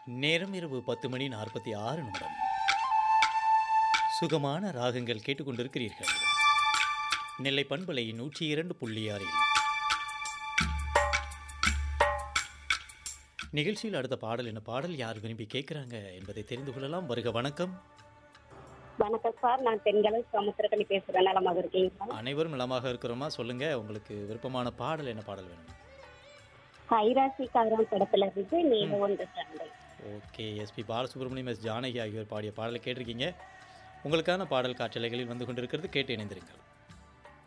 நேரம் இரவு பத்து மணி நாற்பத்தி ஆறு நிமிடம் சுகமான ராகங்கள் கேட்டுக்கொண்டிருக்கிறீர்கள் நெல்லை பண்பலை நூற்றி இரண்டு புள்ளி ஆறில் நிகழ்ச்சியில் அடுத்த பாடல் என்ன பாடல் யார் விரும்பி கேட்குறாங்க என்பதை தெரிந்து கொள்ளலாம் வருக வணக்கம் வணக்கம் சார் நான் பெண்களை சமுத்திரக்கணி பேசுறேன் நலமாக இருக்கீங்களா அனைவரும் நலமாக இருக்கிறோமா சொல்லுங்க உங்களுக்கு விருப்பமான பாடல் என்ன பாடல் வேணும் கைராசிக்காரன் படத்துல இருந்து நீங்க ஒன்று சண்டை okay S P Balasubrahmanyam S Janaki ஆகியோர் பாடிய பாடலை கேட்டிருக்கீங்க உங்களுக்கான பாடல் காற்றலைகளில் வந்து கொண்டிருக்கிறது கேட்டு இணைந்திருங்கள்